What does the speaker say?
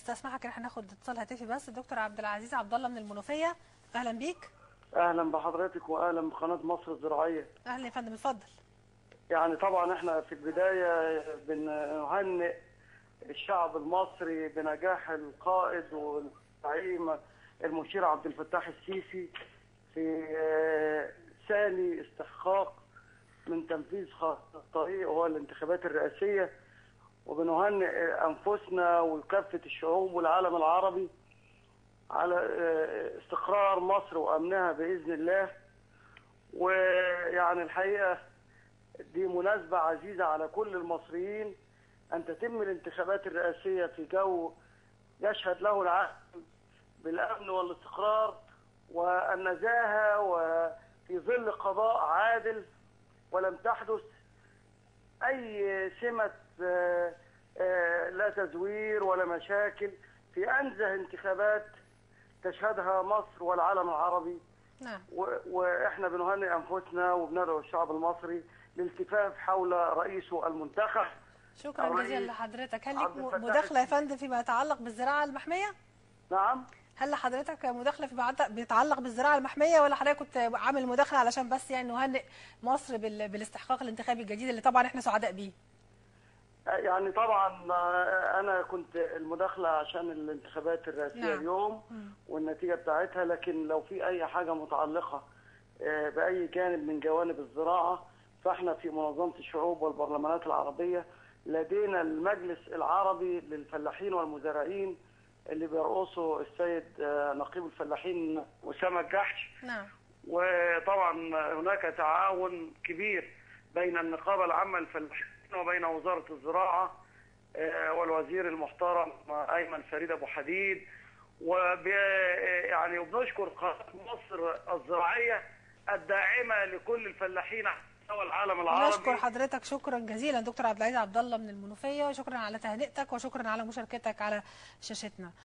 استسمحك ان احنا ناخد اتصال هاتفي بس الدكتور عبد العزيز عبد الله من المنوفيه اهلا بيك اهلا بحضرتك واهلا بقناه مصر الزراعيه اهلا يا فندم اتفضل يعني طبعا احنا في البدايه بنهنئ الشعب المصري بنجاح القائد والزعيم المشير عبد الفتاح السيسي في آه، ثاني استحقاق من تنفيذ خط الطريق وهو الانتخابات الرئاسيه وبنهنئ انفسنا وكافه الشعوب والعالم العربي على آه، استقرار مصر وامنها باذن الله ويعني الحقيقه دي مناسبه عزيزه على كل المصريين ان تتم الانتخابات الرئاسيه في جو يشهد له العالم بالامن والاستقرار والنزاهه وفي ظل قضاء عادل ولم تحدث اي سمه آه، آه، لا تزوير ولا مشاكل في انزه انتخابات تشهدها مصر والعالم العربي نعم و- واحنا بنهنئ انفسنا وبندعو الشعب المصري للالتفاف حول رئيسه المنتخب شكرا الرئيس جزيلا لحضرتك هل عبد ليك الفتاح مداخله يا فندم فيما يتعلق بالزراعه المحميه نعم هل لحضرتك مداخله فيما يتعلق- بيتعلق بالزراعه المحميه ولا حضرتك كنت عامل مداخله علشان بس يعني نهنئ مصر بال... بالاستحقاق الانتخابي الجديد اللي طبعا احنا سعداء بيه يعني طبعا آه، انا كنت المداخله عشان الانتخابات الرئاسيه نعم. اليوم والنتيجه بتاعتها لكن لو في اي حاجه متعلقه آه، باي جانب من جوانب الزراعه فاحنا في منظمه الشعوب والبرلمانات العربيه لدينا المجلس العربي للفلاحين والمزارعين اللي بيرقصه السيد آه، نقيب الفلاحين اسامه الجحش نعم وطبعا هناك تعاون كبير بين النقابة العامة للفلاحين وبين وزارة الزراعة آه، والوزير المحترم أيمن فريد أبو حديد وب يعني وبنشكر قناة مصر الزراعية الداعمة لكل الفلاحين على مستوى العالم العربي نشكر حضرتك شكرا جزيلا دكتور عبد العزيز عبد الله من المنوفيه وشكرا على تهنئتك وشكرا على مشاركتك على شاشتنا